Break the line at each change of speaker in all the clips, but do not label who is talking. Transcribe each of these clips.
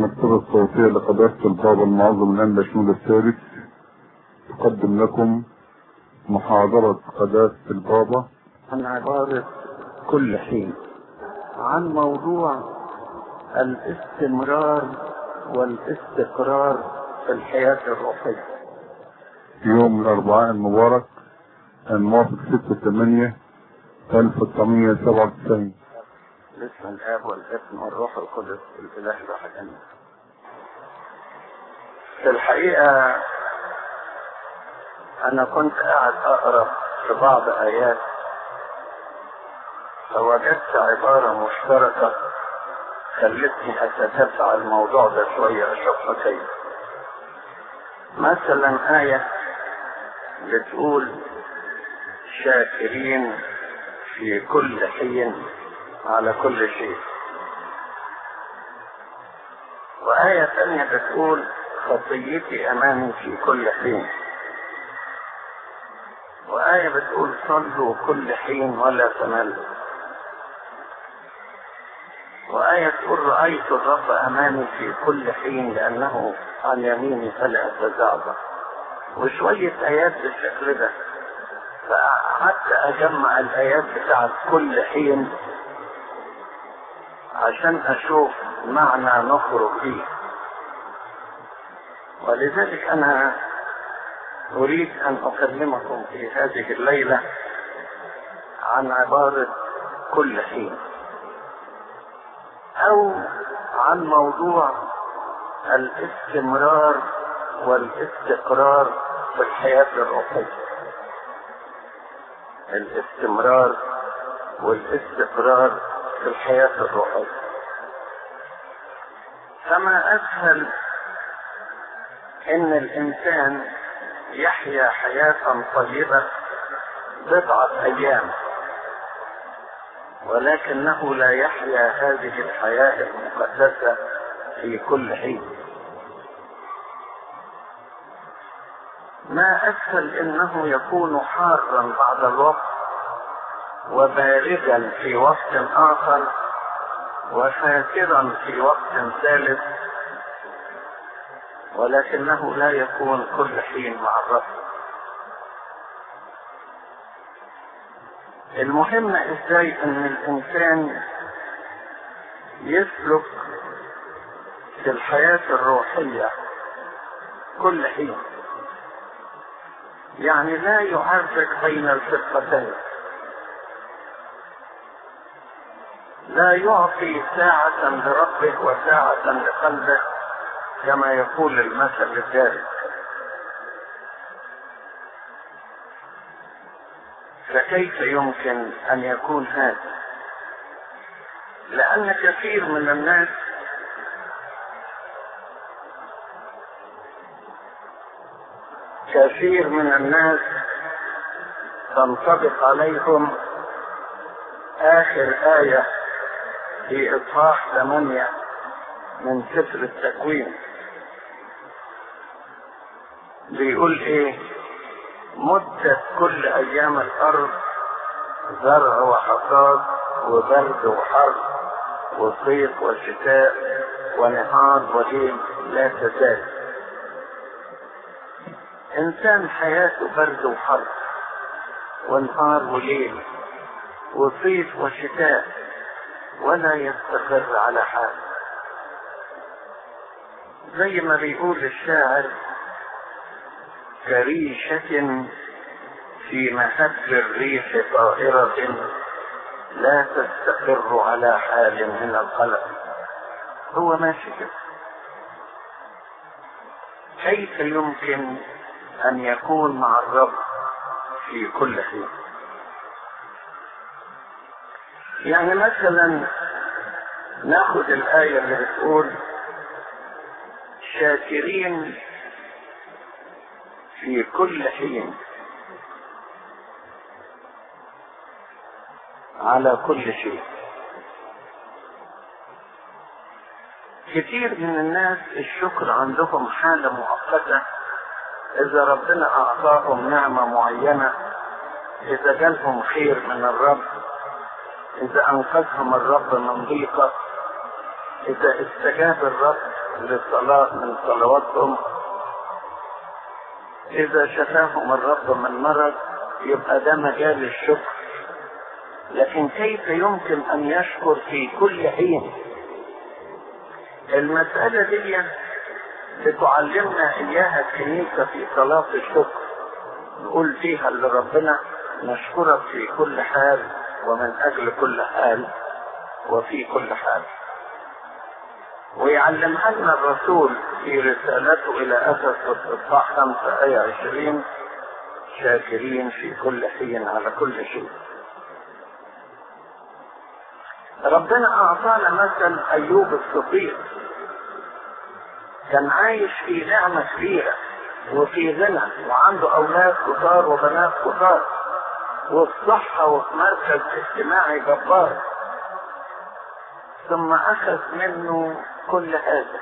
المكتبة الصوتية لقداسة البابا المعظم الأنبا شنود الثالث تقدم لكم محاضرة قداسة البابا
عن عبارة كل حين عن موضوع الاستمرار والاستقرار في الحياة الروحية
يوم الأربعاء المبارك الموافق 6 8 1997
باسم الاب والابن والروح القدس الاله الواحد امين في الحقيقه انا كنت قاعد اقرا في بعض ايات فوجدت عباره مشتركه خلتني اتتبع الموضوع ده شويه اشوفها كيف مثلا ايه بتقول شاكرين في كل حين على كل شيء وآية ثانية بتقول خطيتي أمامي في كل حين وآية بتقول صلوا كل حين ولا تملوا وآية تقول رأيت الرب أمامي في كل حين لأنه عن يميني فلا أتزعزع وشوية آيات بالشكل ده فقعدت أجمع الآيات بتاعت كل حين عشان اشوف معنى نخرج فيه ولذلك انا اريد ان اكلمكم في هذه الليله عن عباره كل حين او عن موضوع الاستمرار والاستقرار في الحياه الروحيه الاستمرار والاستقرار في الحياة الروحية فما أسهل إن الإنسان يحيا حياة طيبة بضعة أيام ولكنه لا يحيا هذه الحياة المقدسة في كل حين ما أسهل إنه يكون حارا بعد الوقت وباردا في وقت آخر وفاكرا في وقت ثالث ولكنه لا يكون كل حين مع الرب المهم ازاي ان الانسان يسلك في الحياة الروحية كل حين يعني لا يعرج بين الفرقتين لا يعطي ساعة لربه وساعة لقلبه كما يقول المثل الجاري فكيف يمكن أن يكون هذا لأن كثير من الناس كثير من الناس تنطبق عليهم آخر آية في إصحاح ثمانية من سفر التكوين بيقول إيه مدة كل أيام الأرض زرع وحصاد وبرد وحر وصيف وشتاء ونهار وليل لا تزال إنسان حياته برد وحر ونهار وليل وصيف وشتاء ولا يستقر على حال زي ما بيقول الشاعر كريشة في مهب الريح طائرة لا تستقر على حال من القلق هو ماشي كده كيف يمكن أن يكون مع الرب في كل حين يعني مثلا ناخد الآية اللي بتقول شاكرين في كل حين على كل شيء كتير من الناس الشكر عندهم حالة مؤقتة إذا ربنا أعطاهم نعمة معينة إذا جالهم خير من الرب إذا أنقذهم الرب من ضيقة إذا استجاب الرب لصلاة من صلواتهم إذا شفاهم الرب من مرض يبقى ده مجال الشكر لكن كيف يمكن أن يشكر في كل حين المسألة دي بتعلمنا إياها الكنيسة في صلاة الشكر نقول فيها لربنا نشكرك في كل حال ومن أجل كل حال وفي كل حال ويعلمها لنا الرسول في رسالته إلى أفسس إصحاح 5 آية 20 شاكرين في كل حين على كل شيء ربنا أعطانا مثل أيوب الصديق كان عايش في نعمة كبيرة وفي غنى وعنده أولاد كتار وبنات كتار وفي صحة وفي مركز اجتماعي جبار ثم أخذ منه كل هذا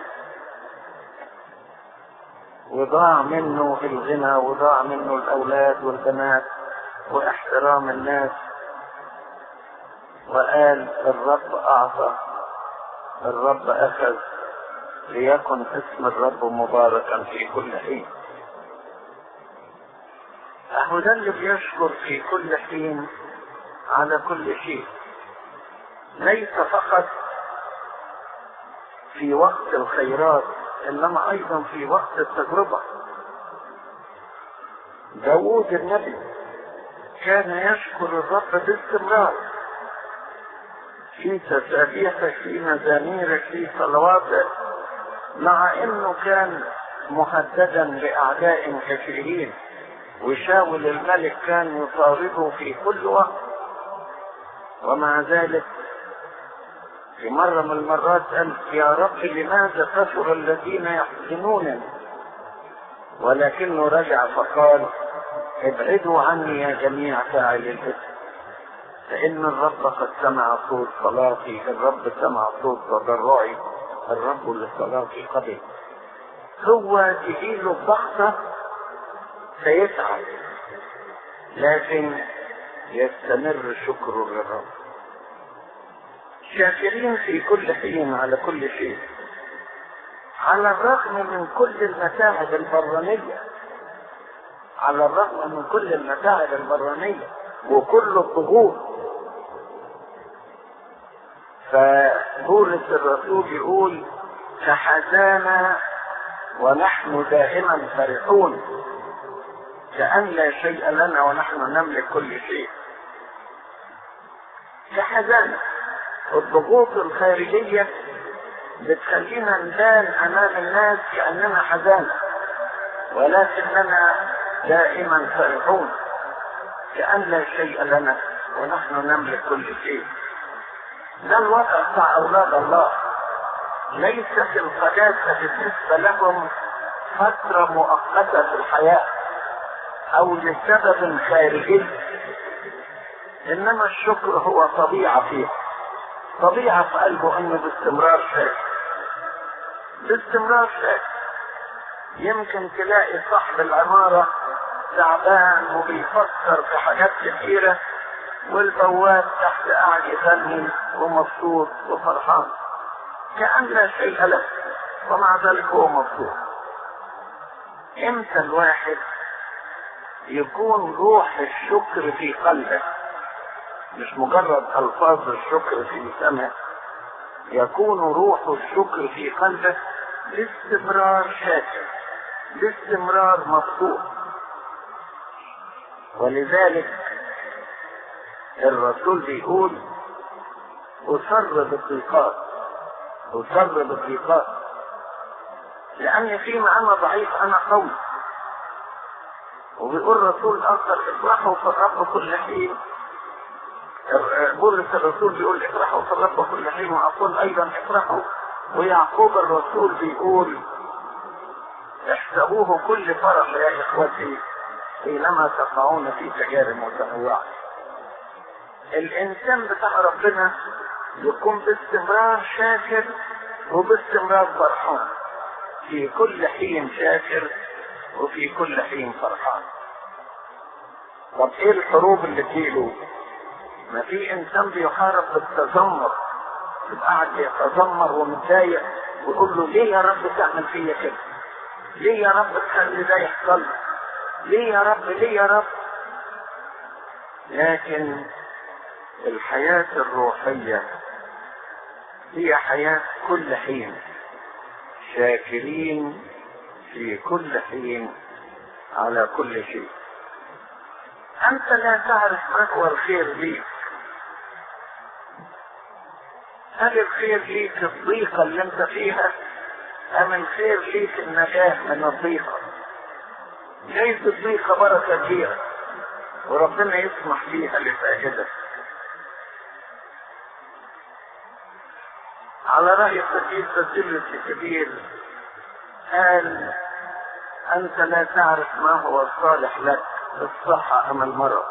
وضاع منه الغنى وضاع منه الأولاد والبنات واحترام الناس وقال الرب أعطى الرب أخذ ليكن اسم الرب مباركا في كل حين أهو ده اللي بيشكر في كل حين على كل شيء ليس فقط في وقت الخيرات انما ايضا في وقت التجربة داوود النبي كان يشكر الرب باستمرار في تسابيحه في مزاميره في صلواته مع انه كان مهددا باعداء كثيرين وشاول الملك كان يطارده في كل وقت ومع ذلك في مرة من المرات قال يا رب لماذا كثر الذين يحزنونني ولكنه رجع فقال ابعدوا عني يا جميع فاعل الاثم فإن الرب قد سمع صوت صلاتي الرب سمع صوت تضرعي الرب لصلاتي قبل هو تجيله الضغطة سيتعب لكن يستمر شكره للرب شاكرين في كل حين على كل شيء على الرغم من كل المتاعب البرانية على الرغم من كل المتاعب البرانية وكل الضغوط فبولس الرسول يقول كحزانا ونحن دائما فرحون كأن لا شيء لنا ونحن نملك كل شيء كحزانة الضغوط الخارجية بتخلينا نبان أمام الناس كأننا حزانة ولكننا دائما فرحون كأن لا شيء لنا ونحن نملك كل شيء ده الوضع بتاع أولاد الله ليست القداسة بالنسبة لهم فترة مؤقتة في الحياة أو لسبب خارجي إنما الشكر هو طبيعة فيه طبيعة في قلبه انه باستمرار شاكر باستمرار شاكر يمكن تلاقي صاحب العمارة تعبان وبيفكر في حاجات كثيرة والبواب تحت قاعد يغني ومبسوط وفرحان كأن لا شيء له ومع ذلك هو مبسوط امتى الواحد يكون روح الشكر في قلبه مش مجرد الفاظ الشكر في سمع يكون روح الشكر في قلبه باستمرار شاكر باستمرار مبسوط ولذلك الرسول بيقول أسر بالضيقات أسر بالضيقات لأن فيما أنا ضعيف أنا قوي وبيقول رسول آخر افرحوا في الرب كل حين بولس الرسول بيقول افرحوا في الرب كل حين واقول ايضا افرحوا ويعقوب الرسول بيقول احسبوه كل فرح يا اخوتي حينما تقعون في تجارب متنوعه الانسان بتاع ربنا يكون باستمرار شاكر وباستمرار فرحان في كل حين شاكر وفي كل حين فرحان طب ايه الحروب اللي تجيله ما في انسان بيحارب بالتذمر يبقى قاعد يتذمر ومتضايق ويقول له ليه يا رب تعمل فيا كده؟ ليه يا رب تخلي ده يحصل؟ ليه يا رب ليه يا رب؟ لكن الحياة الروحية هي حياة كل حين شاكرين في كل حين على كل شيء أنت لا تعرف ما هو الخير ليك هل الخير ليك الضيقة اللي انت فيها أم الخير ليك النجاة من الضيقة جايز الضيقة بركة كبيرة وربنا يسمح فيها لفائدة على رأي القديس باسيليوس الكبير قال أنت لا تعرف ما هو الصالح لك الصحة أم المرض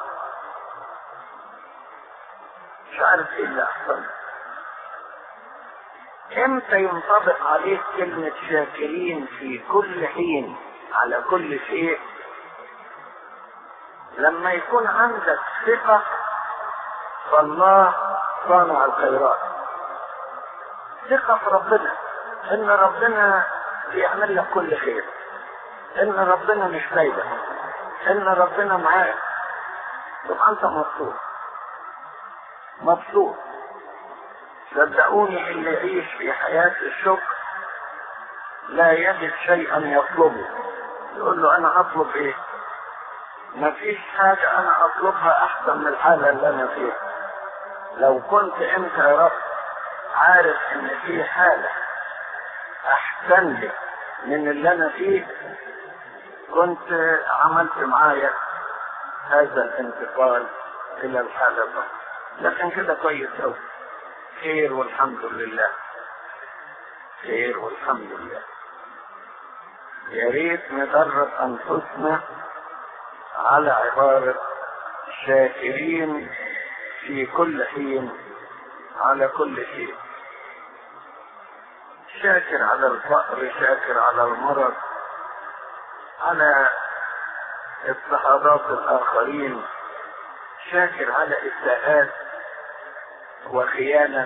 مش عارف ايه اللي أحسن امتى ينطبق عليك كلمة شاكرين في كل حين على كل شيء لما يكون عندك ثقة فالله صانع الخيرات ثقة في ربنا ان ربنا بيعمل لك كل خير ان ربنا مش سايبك ان ربنا معاك تبقى انت مبسوط مبسوط صدقوني اللي يعيش في حياة الشكر لا يجد شيئا يطلبه يقول له انا اطلب ايه ما فيش حاجة انا اطلبها احسن من الحالة اللي انا فيها لو كنت انت يا رب عارف ان في حالة احسن لي من اللي انا فيه كنت عملت معايا هذا الانتقال الى الحالة دي لكن كده كويس اوي خير والحمد لله خير والحمد لله يا ريت ندرب انفسنا على عبارة شاكرين في كل حين على كل شيء شاكر على الفقر شاكر على المرض على اضطهادات الاخرين شاكر على اساءات وخيانة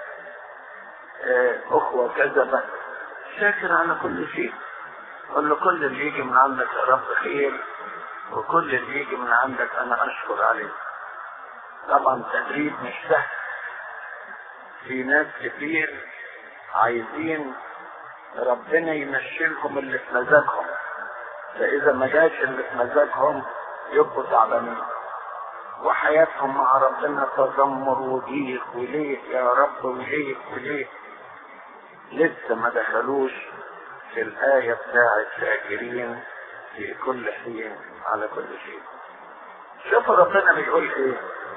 اخوة كذبة شاكر على كل شيء قل له كل اللي يجي من عندك يا رب خير وكل اللي يجي من عندك انا اشكر عليه طبعا تدريب مش سهل في ناس كتير عايزين ربنا يمشيلهم اللي في مزاجهم فاذا ما جاش اللي في مزاجهم يبقوا تعبانين وحياتهم مع ربنا تذمر وضيق وليه يا رب وليه وليه لسه ما دخلوش في الآية بتاعت شاكرين في كل حين على كل شيء شوفوا ربنا بيقول ايه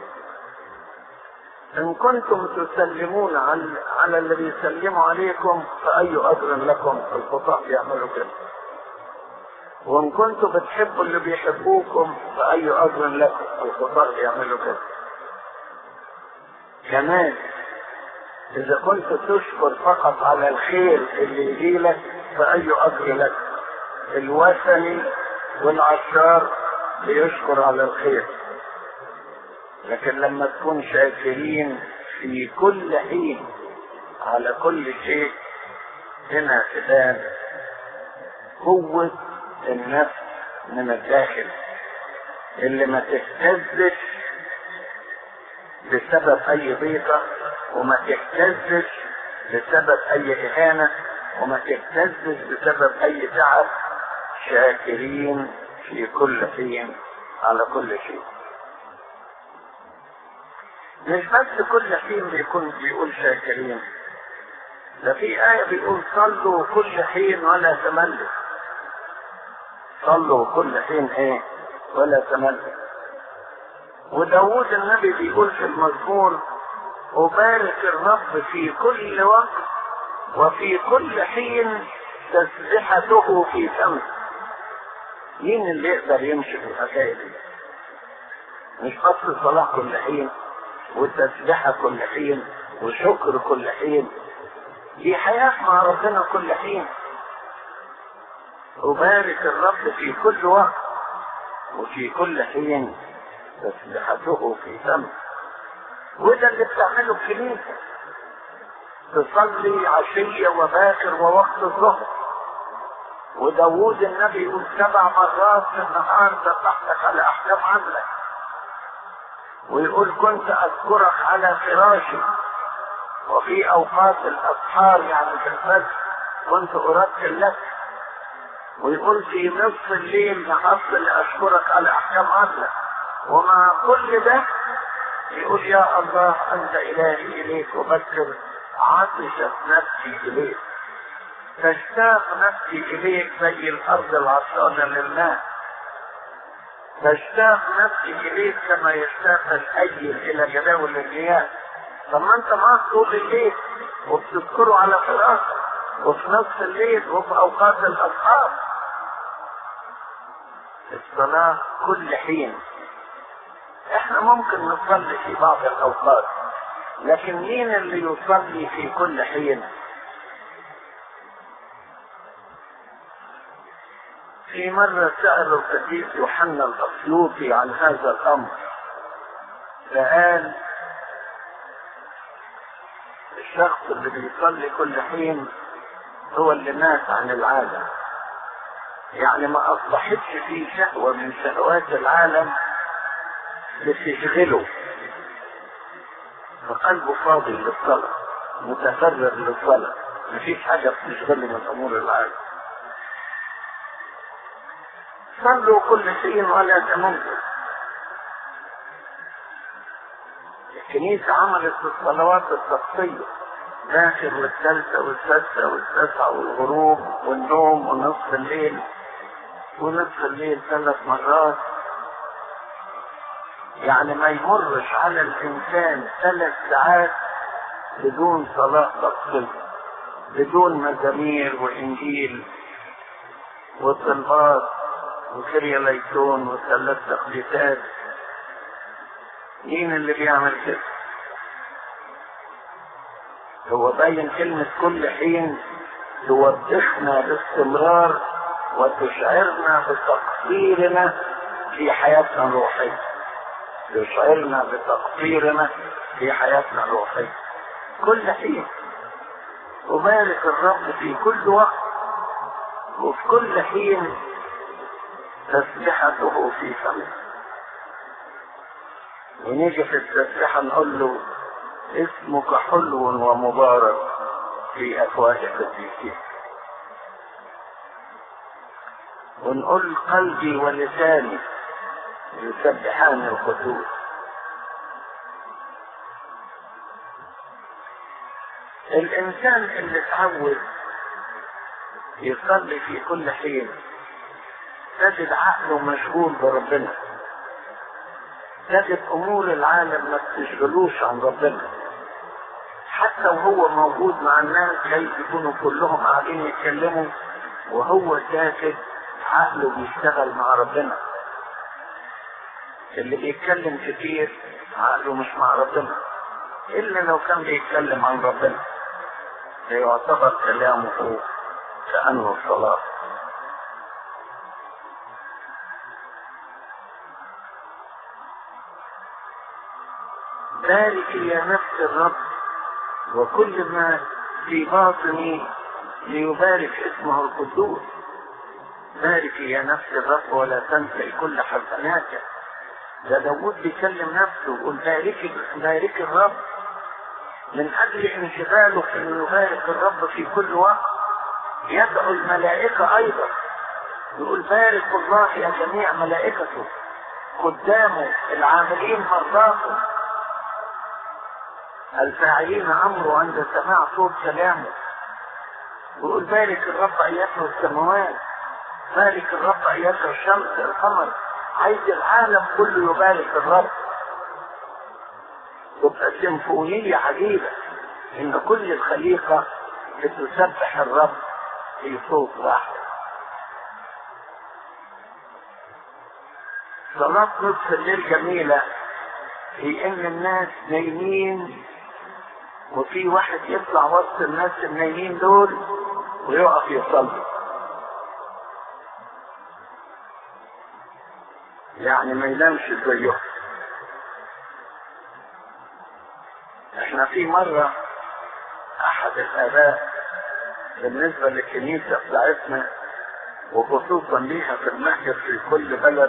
ان كنتم تسلمون على, على اللي بيسلموا عليكم فاي اجر لكم الخطاة يعملوا كده وان كنتم بتحبوا اللي بيحبوكم فاي اجر لكم الخطاة يعملوا كده كمان اذا كنت تشكر فقط على الخير اللي يجي لك فاي اجر لك الوثني والعشار بيشكر على الخير لكن لما تكون شاكرين في كل حين على كل شيء هنا تبان قوة النفس من الداخل اللي ما تهتزش بسبب اي ضيقة وما تهتزش بسبب اي اهانة وما تهتزش بسبب اي تعب شاكرين في كل حين على كل شيء مش بس كل حين بيكون بيقول شاكرين ده في آية بيقول صلوا كل حين ولا تملوا صلوا كل حين ايه ولا تملوا وداود النبي بيقول في المزمور أبارك الرب في كل وقت وفي كل حين تسبحته في فمه مين اللي يقدر يمشي في الحكاية دي مش بس الصلاة كل حين والتسبيحة كل حين وشكر كل حين دي حياة مع ربنا كل حين أبارك الرب في كل وقت وفي كل حين تسبحته في فمه وده اللي بتعمله الكنيسة تصلي عشية وباكر ووقت الظهر وداوود النبي يقول سبع مرات في النهار سبحتك على احكام عدلك ويقول كنت اذكرك على فراشي وفي اوقات الاسحار يعني في الفجر كنت ارتل لك ويقول في نصف الليل نهضت لاشكرك على احكام عدلك ومع كل ده يقول يا الله انت الهي اليك وبكر عطشت نفسي اليك تشتاق نفسي اليك زي الارض العطشانه للماء تشتاق نفسي اليك كما يشتاق الايل الى جداول المياه طب ما انت معاك طول الليل وبتذكره على فراشك وفي نصف الليل وفي اوقات الاسحار الصلاه كل حين احنا ممكن نصلي في بعض الاوقات لكن مين اللي يصلي في كل حين في مرة سأل القديس يوحنا الأسيوطي عن هذا الأمر فقال الشخص اللي بيصلي كل حين هو اللي مات عن العالم يعني ما أصبحتش فيه شهوة من شهوات العالم بتشغله فقلبه فاضي للصلاة متفرغ للصلاة مفيش حاجة بتشغله من أمور العالم صلوا كل حين ولا تموتوا الكنيسة عملت الصلوات التقصية داخل والثالثة والسادسة والتاسعة والغروب والنوم ونصف الليل ونصف الليل ثلاث مرات يعني ما يمرش على الإنسان ثلاث ساعات بدون صلاة تقصية بدون مزامير وإنجيل وطلبات وكريا ليتون وثلاث تقديسات مين اللي بيعمل كده هو باين كلمة كل حين توبخنا باستمرار وتشعرنا بتقصيرنا في حياتنا الروحية تشعرنا بتقصيرنا في حياتنا الروحية كل حين وبارك الرب في كل وقت وفي كل حين تسبحته في فمه ونيجي في التسبيحة نقول له اسمك حلو ومبارك في أفواه قديسيك ونقول قلبي ولساني يسبحان القدوس الإنسان اللي اتعود يصلي في كل حين تجد عقله مشغول بربنا تجد امور العالم ما بتشغلوش عن ربنا حتى وهو موجود مع الناس جايز يكونوا كلهم قاعدين يتكلموا وهو ساكت عقله بيشتغل مع ربنا اللي بيتكلم كتير عقله مش مع ربنا الا لو كان بيتكلم عن ربنا فيعتبر كلامه كانه الصلاه بارك يا نفس الرب وكل ما في باطني ليبارك اسمه القدوس بارك يا نفس الرب ولا تنسي كل حسناته ده داود بيكلم نفسه يقول بارك بارك الرب من اجل انشغاله في انه يبارك الرب في كل وقت يدعو الملائكه ايضا يقول بارك الله يا جميع ملائكته قدامه العاملين مرضاكم الفاعلين امره عند سماع صوت كلامه ويقول بارك الرب ايتها السماوات بارك الرب ايتها الشمس القمر عايز العالم كله يبارك الرب تبقى سيمفونية عجيبة ان كل الخليقة بتسبح الرب في صوت واحد صلاة نصف الليل جميلة في ان الناس نايمين وفي واحد يطلع وسط الناس النايمين دول ويقف يصلي يعني ما ينامش زيهم احنا في مرة احد أحد الآباء بالنسبة للكنيسة بتاعتنا وخصوصا ليها في المهجر في كل بلد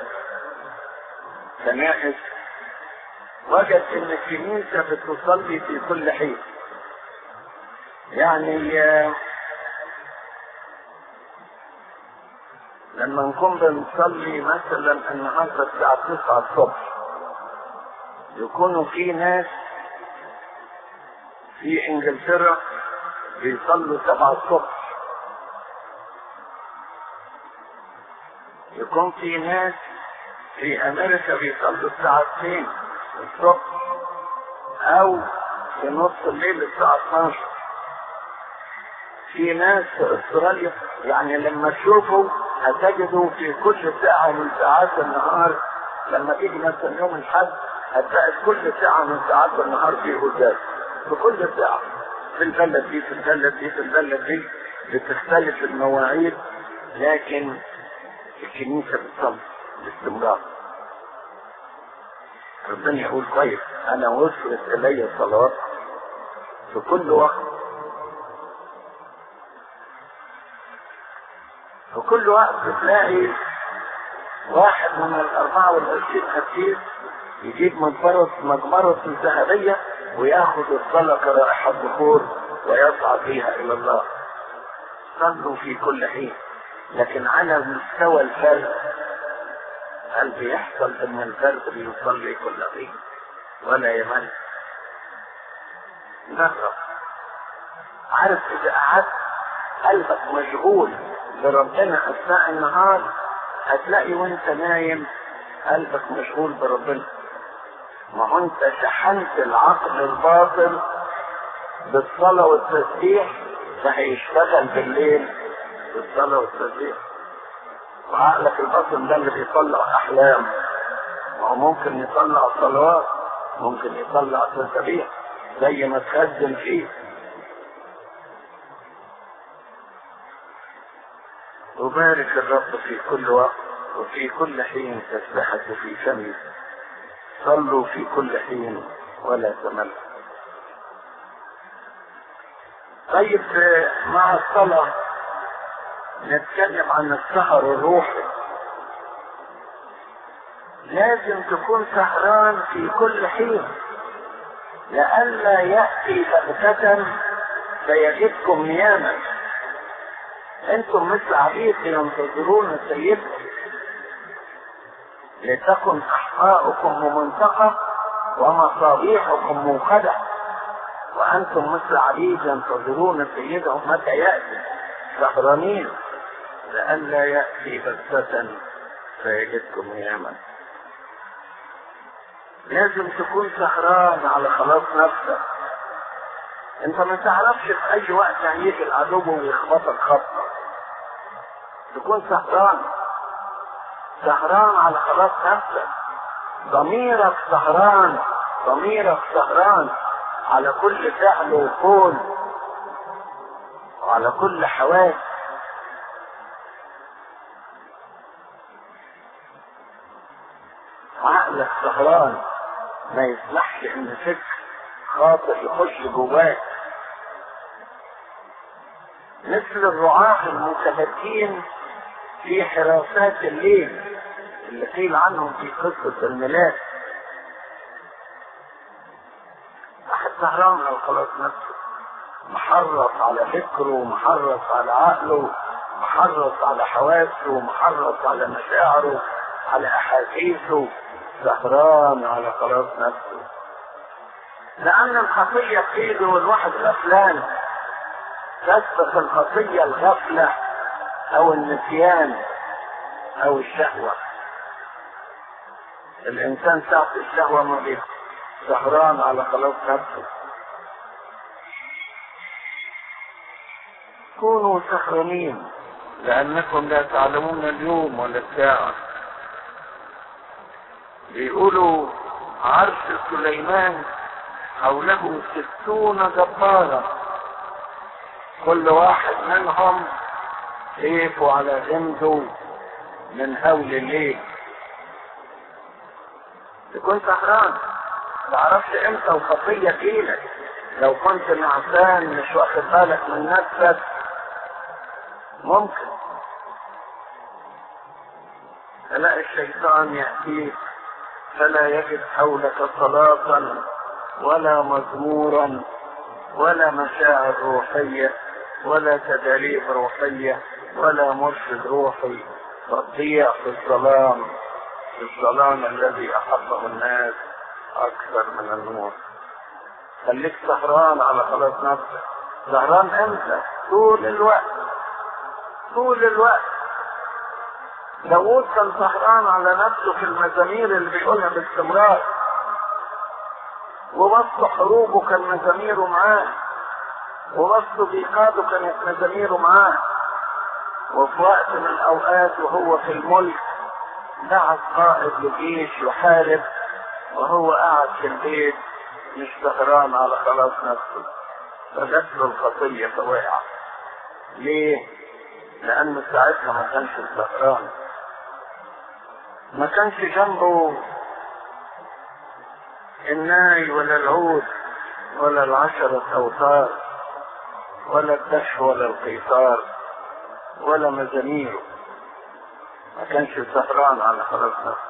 كنائس وجد ان الكنيسة بتصلي في كل حين يعني آه، لما نكون بنصلي مثلا النهارده الساعة 9 الصبح يكونوا في ناس في انجلترا بيصلوا 7 الصبح يكون في ناس في امريكا بيصلوا الساعة 2 الصبح او في نص الليل الساعة 12 في ناس في استراليا يعني لما تشوفوا هتجدوا في كل ساعة من ساعات النهار لما تيجي مثلا يوم الحد هتلاقي في كل ساعة من ساعات النهار في قداس في كل ساعة في البلد دي في البلد دي في البلد دي بتختلف المواعيد لكن الكنيسة بتصلي باستمرار ربنا يقول كويس انا وصلت الي الصلوات في كل وقت في كل وقت تلاقي واحد من الأربعة والعشرين قسيس يجيب مجمرة مجمرة ذهبية وياخذ الصلاة كرائحة بخور ويصعد بها إلى الله صلوا في كل حين لكن على مستوى الفرد هل بيحصل ان الفرد بيصلي كل حين ولا يمل جرب عارف اذا قعدت قلبك مشغول بربنا اثناء النهار هتلاقي وانت نايم قلبك مشغول بربنا ما هو انت شحنت العقل الباطل بالصلاة والتسبيح فهيشتغل بالليل بالصلاة والتسبيح وعقلك الباطن ده اللي بيطلع احلام ما هو ممكن يطلع صلوات ممكن يطلع تسبيح زي ما تخزن فيه وبارك الرب في كل وقت وفي كل حين تسبحة في فمي صلوا في كل حين ولا تمل طيب مع الصلاة نتكلم عن السهر الروحي لازم تكون سهران في كل حين لئلا يأتي بغتة فيجدكم نياما انتم مثل عبيد ينتظرون سيدكم لتكن احقاؤكم ممنطقة ومصابيحكم موقدة وانتم مثل عبيد ينتظرون سيدهم متى يأتي سهرانين لئلا يأتي بغتة فيجدكم نياما لازم تكون سهران على خلاص نفسك انت ما تعرفش في اي وقت هيجي العدو ويخبطك خبطه تكون سهران سهران على خلاص نفسك ضميرك سهران ضميرك سهران على كل فعل وقول وعلى كل حواس عقلك سهران ما يسمحش ان فكر خاطئ يخش جواك مثل الرعاة المتهكين في حراسات الليل اللي قيل عنهم في قصة الميلاد واحد سهران على خلاص نفسه محرص على فكره محرص على عقله محرص على حواسه محرص على مشاعره على احاسيسه سهران على خلاص نفسه لأن الخطية بإيده والواحد غفلان تسبق الخطية الغفلة أو النسيان أو الشهوة الإنسان ساعة الشهوة ما بيه سهران على خلاص نفسه كونوا سهرانين لأنكم لا تعلمون اليوم ولا الساعة بيقولوا عرش سليمان حوله ستون جبارة كل واحد منهم سيفه على غمده من هول الليل تكون سهران تعرفش امتى الخطية تجيلك لو كنت نعسان مش واخد بالك من نفسك ممكن تلاقي الشيطان يأتيك فلا يجد حولك صلاة ولا مزمورا ولا مشاعر روحية ولا تدريب روحية ولا مرشد روحي تضيع في الظلام في الظلام الذي أحبه الناس أكثر من النور خليك سهران على خلاص نفسك سهران امتى طول الوقت طول الوقت داوود كان سهران على نفسه في المزامير اللي بيقولها باستمرار ووسط حروبه كان مزاميره معاه ووسط ضيقاته كانت مزاميره معاه وفي وقت من الاوقات وهو في الملك بعث قائد لجيش يحارب وهو قاعد في البيت مش سهران على خلاص نفسه فجت له الخطية فوقع ليه؟ لأنه ساعتها ما كانش سهران ما كانش جنبه الناي ولا العود ولا العشرة أوتار ولا الدش ولا القيثار ولا مزاميره ما كانش سهران على خلاص نفسه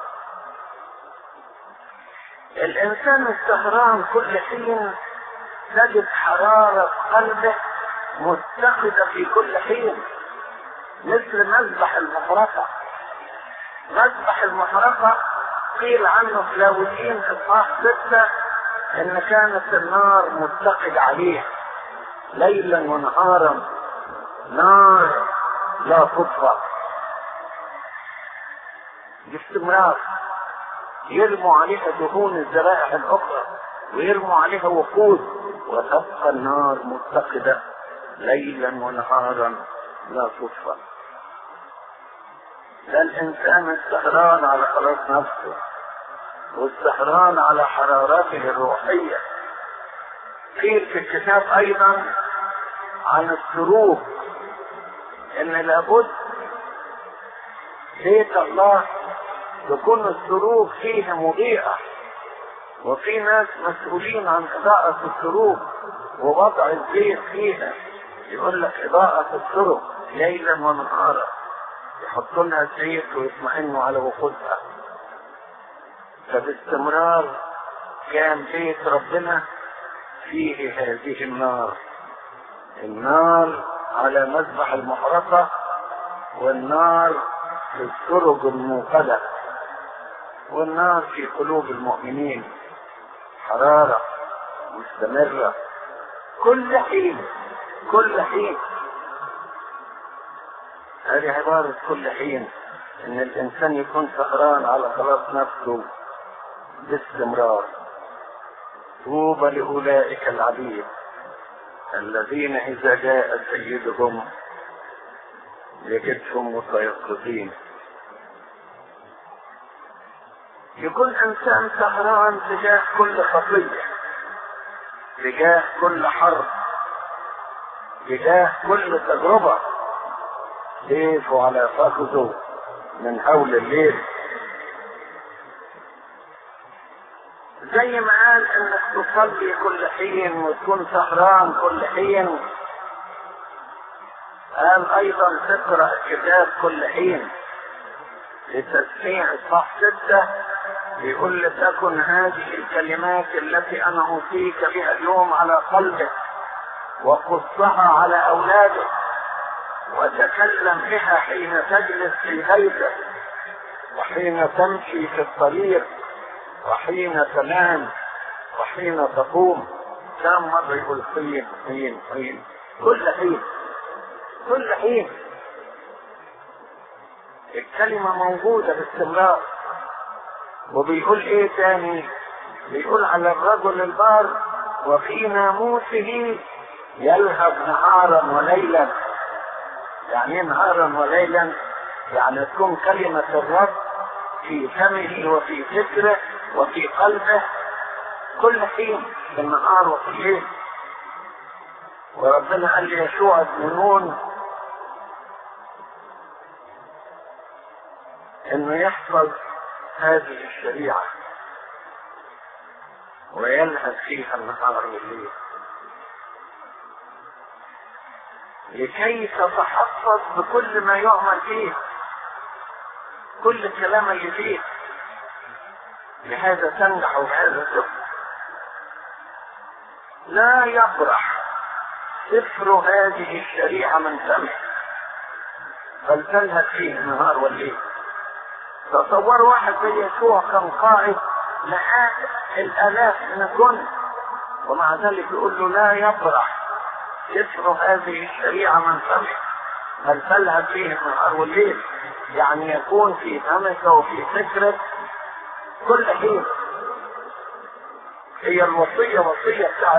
الإنسان السهران كل حين تجد حرارة قلبه متقدة في كل حين مثل مذبح المحرقة مذبح المحرقة قيل عنه في لاويين اصحاح ستة ان كانت النار متقد عليه ليلا ونهارا نار لا تطفأ باستمرار يرموا عليها دهون الذرائع الاخرى ويرموا عليها وقود وتبقى النار متقدة ليلا ونهارا لا تطفأ ده الانسان السهران على خلاص نفسه والسهران على حرارته الروحية قيل في الكتاب ايضا عن السروق ان لابد بيت الله تكون السروق فيه مضيئة وفي ناس مسؤولين عن إضاءة السروق ووضع الزيت فيها يقول لك إضاءة السرق ليلا ونهارا يحطوا لها زيت ويطمئنوا على وقودها فباستمرار كان بيت ربنا فيه هذه النار النار على مذبح المحرقة والنار في السرج الموقدة والنار في قلوب المؤمنين حرارة مستمرة كل حين كل حين هذه عبارة كل حين ان الانسان يكون سهران على خلاص نفسه باستمرار طوبى لاولئك العبيد الذين اذا جاء سيدهم يجدهم متيقظين يكون انسان سهران تجاه كل خطيه تجاه كل حرب تجاه كل تجربه سيف على فخذه من حول الليل زي ما قال انك تصلي كل حين وتكون سهران كل حين قال ايضا تقرا الكتاب كل حين لتسميع الصح ستة بيقول لتكن هذه الكلمات التي انا اوصيك بها اليوم على قلبك وقصها على اولادك وتكلم بها حين تجلس في بيتك وحين تمشي في الطريق وحين تنام وحين تقوم كم مرة يقول حين حين حين كل حين كل حين الكلمة موجودة باستمرار وبيقول ايه تاني بيقول على الرجل البار وفي ناموسه يلهب نهارا وليلا يعني ايه نهارا وليلا يعني تكون كلمة الرب في فمه وفي فكره وفي قلبه كل حين في النهار وفي الليل وربنا قال ليشوع بن نون انه يحفظ هذه الشريعة ويلهث فيها النهار والليل لكي تتحفظ بكل ما يعمل فيه كل الكلام اللي فيه لهذا تنجح وبهذا تفلح لا يبرح سفر هذه الشريعة من فمه بل تلهث فيه النهار والليل تصور واحد زي يسوع كان قائد لآلاف الآلاف من الجند ومع ذلك يقول له لا يبرح سفر هذه الشريعة من فمه بل تلهث فيه النهار والليل يعني يكون في فمك وفي فكرك كل حين هي الوصية وصية بتاعت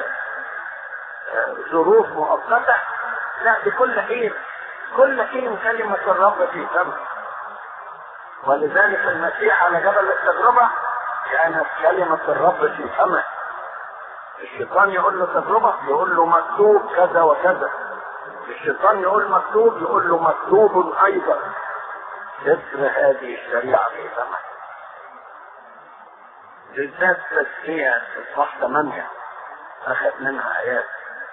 ظروف مؤقتة لا بكل حين كل حين كلمة الرب في فمك ولذلك المسيح على جبل التجربة كانت كلمة الرب في فمه الشيطان يقول له تجربة يقول له مكتوب كذا وكذا الشيطان يقول مكتوب يقول له مكتوب أيضا سفر هذه الشريعة في فمه بالذات تزكية إصحاح 8 أخذ منها آيات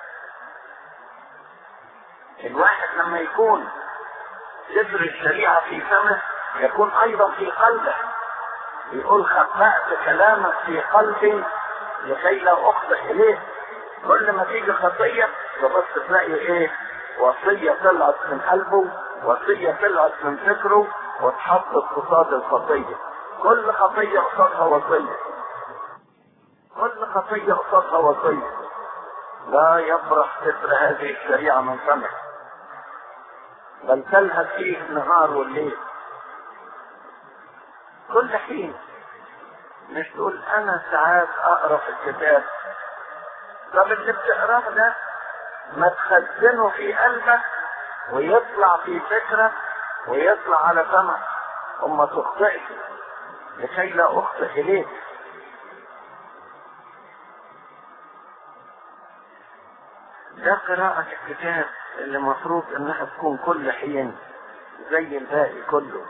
الواحد لما يكون سفر الشريعة في فمه يكون أيضا في قلبه يقول خبأت كلامك في قلبي لكي لا أخطئ إليه كل ما تيجي خطية تبص تلاقي إيه وصية طلعت من قلبه وصية طلعت من فكره واتحطت قصاد الخطية كل خطية قصادها وصية كل خطية قصادها وصية لا يبرح سفر هذه الشريعة من فمه بل تلهث فيه النهار والليل كل حين مش تقول انا ساعات اقرا في الكتاب طب اللي بتقراه ده ما تخزنه في قلبك ويطلع في فكرك ويطلع على فمك وما تخطئش لكي لا اخطئ اليك ده قراءة الكتاب اللي مفروض انها تكون كل حين زي الباقي كله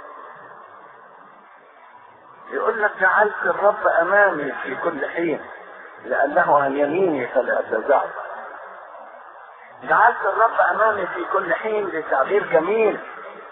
يقول لك جعلت الرب امامي في كل حين لانه عن يميني فلا اتزعزع جعلت الرب امامي في كل حين لتعبير جميل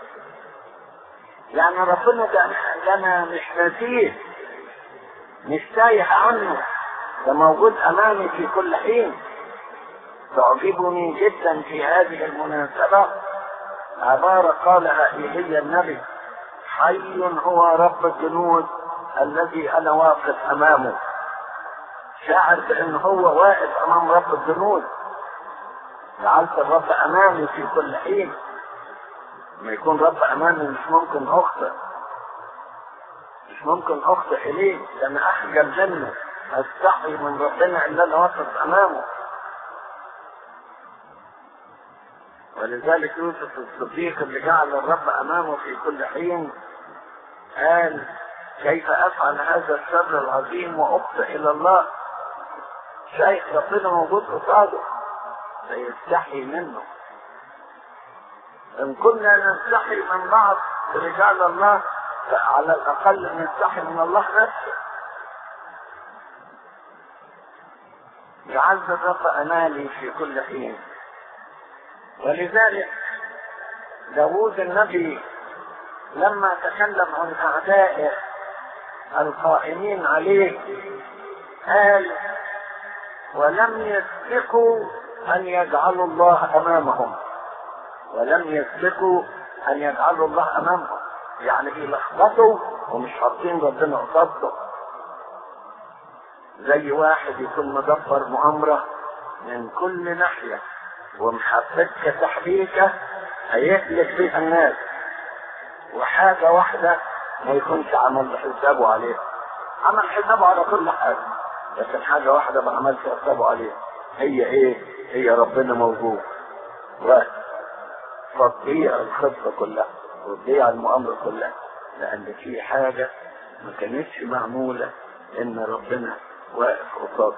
يعني ربنا ده ده انا مش نسيه مش تايه عنه ده موجود امامي في كل حين تعجبني جدا في هذه المناسبة عبارة قالها إيليا النبي حي هو رب الجنود الذي أنا واقف أمامه شاعر بأن هو واقف أمام رب الجنود جعلت الرب أمامي في كل حين ما يكون رب أمامي مش ممكن أخطئ مش ممكن أخطئ إليه ده أنا أحجب منه أستحي من ربنا إن أنا واقف أمامه ولذلك يوسف الصديق اللي جعل الرب امامه في كل حين قال كيف افعل هذا الشر العظيم واخطئ الى الله شايف ربنا موجود قصاده فيستحي منه ان كنا نستحي من بعض رجال الله فعلى الاقل نستحي من الله نفسه جعلت الرب امالي في كل حين ولذلك داوود النبي لما تكلم عن أعدائه القائمين عليه قال ولم يسبقوا أن يجعلوا الله أمامهم ولم يسبقوا أن يجعلوا الله أمامهم يعني بيلخبطوا ومش حاطين ربنا قصادهم زي واحد يكون مدبر مؤامرة من كل ناحية ومحبتك تحريكه هيهلك بيها الناس وحاجة واحدة ما يكونش عمل حسابه عليها عمل حسابه على كل حاجة لكن حاجة واحدة ما عملش حسابه عليها هي ايه هي ربنا موجود فتضيع الخطة كلها وتضيع المؤامرة كلها لأن في حاجة ما كانتش معمولة إن ربنا واقف قصاده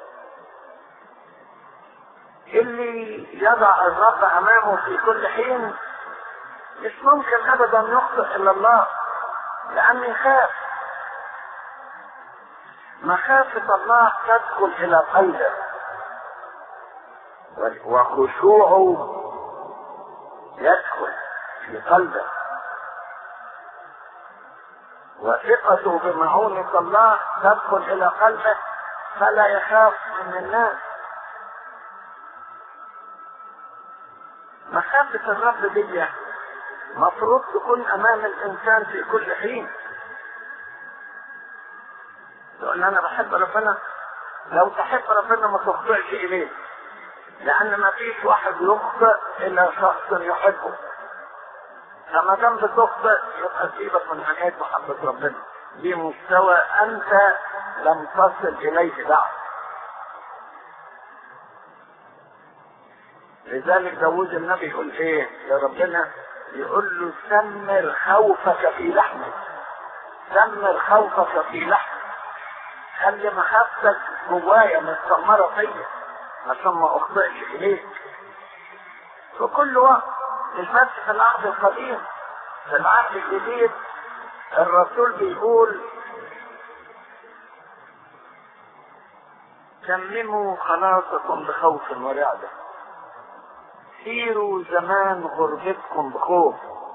اللي يضع الرب امامه في كل حين مش ممكن ابدا يخطئ الا الله لانه يخاف مخافة الله تدخل الى قلبه وخشوعه يدخل في قلبه وثقته بمعونة الله تدخل إلى قلبه فلا يخاف من الناس مخافة الرب دي مفروض تكون أمام الإنسان في كل حين تقول أنا بحب ربنا لو تحب ربنا ما تخطئش إليه لأن ما فيش واحد يخطئ إلا شخص يحبه فما دام بتخطئ يبقى سيبك من حكاية محبة ربنا دي مستوى أنت لم تصل إليه بعد لذلك داوود النبي يقول ايه لربنا يقول له سمر خوفك في لحمك سمر خوفك في لحمك خلي محبتك جوايا متسمرة فيا عشان ما اخطئش اليك في كل وقت مش بس في العهد القديم في العهد الجديد الرسول بيقول تمموا خلاصكم بخوف ورعده سيروا زمان غربتكم بخوف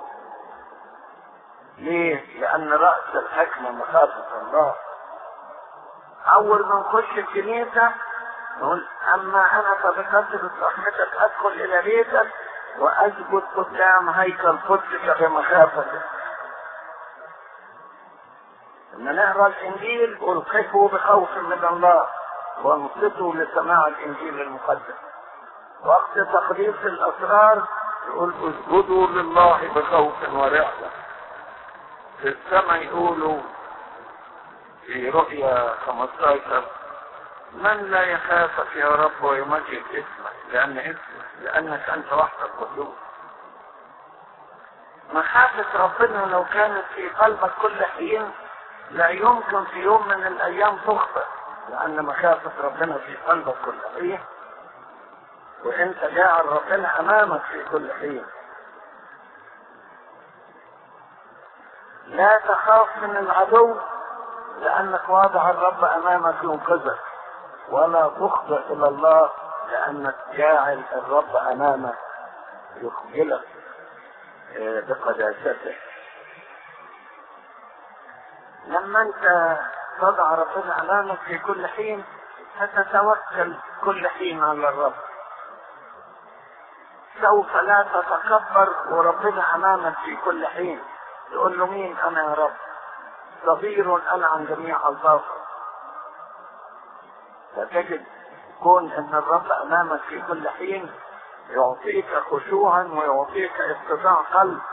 ليه؟ لأن رأس الحكمة مخافة الله أول ما نخش الكنيسة نقول أما أنا فبكثرة رحمتك أدخل إلى بيتك وأثبت قدام هيكل قدسك بمخافتك لما نقرا الإنجيل قل خفوا بخوف من الله وانصتوا لسماع الإنجيل المقدس وقت تقديس الاسرار يقول اسجدوا لله بخوف ورعبه في السماء يقولوا في رؤيا 15 من لا يخافك يا رب ويمجد اسمك لان اسمك لانك انت وحدك قدوس مخافة ربنا لو كانت في قلبك كل حين لا يمكن في يوم من الايام تخطئ لان مخافة ربنا في قلبك كل حين وانت جاعل ربنا امامك في كل حين لا تخاف من العدو لانك واضع الرب امامك ينقذك ولا تخطئ الى الله لانك جاعل الرب امامك يخجلك بقداسته لما انت تضع ربنا امامك في كل حين فتتوكل كل حين على الرب سوف لا تتكبر وربنا امامك في كل حين تقول له مين انا يا رب صغير انا عن جميع الباطل فتجد كون ان الرب امامك في كل حين يعطيك خشوعا ويعطيك اتباع قلب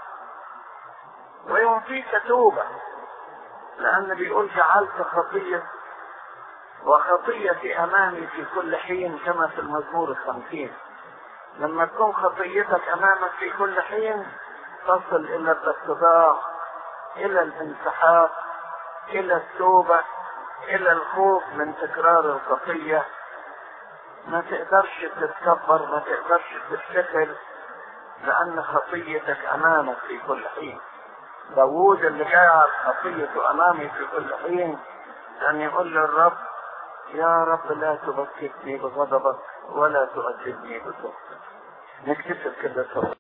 ويعطيك توبة لأن بيقول جعلت خطية وخطيتي أمامي في كل حين كما في المزمور الخمسين لما تكون خطيتك امامك في كل حين تصل الى الاتباع الى الانسحاق الى التوبه الى الخوف من تكرار الخطيه ما تقدرش تتكبر ما تقدرش تفتخر لان خطيتك امامك في كل حين داوود اللي جعل خطيته امامي في كل حين كان يقول للرب يا رب لا تبكتني بغضبك ولا تؤدبني بسخطك نكتشف كده سوا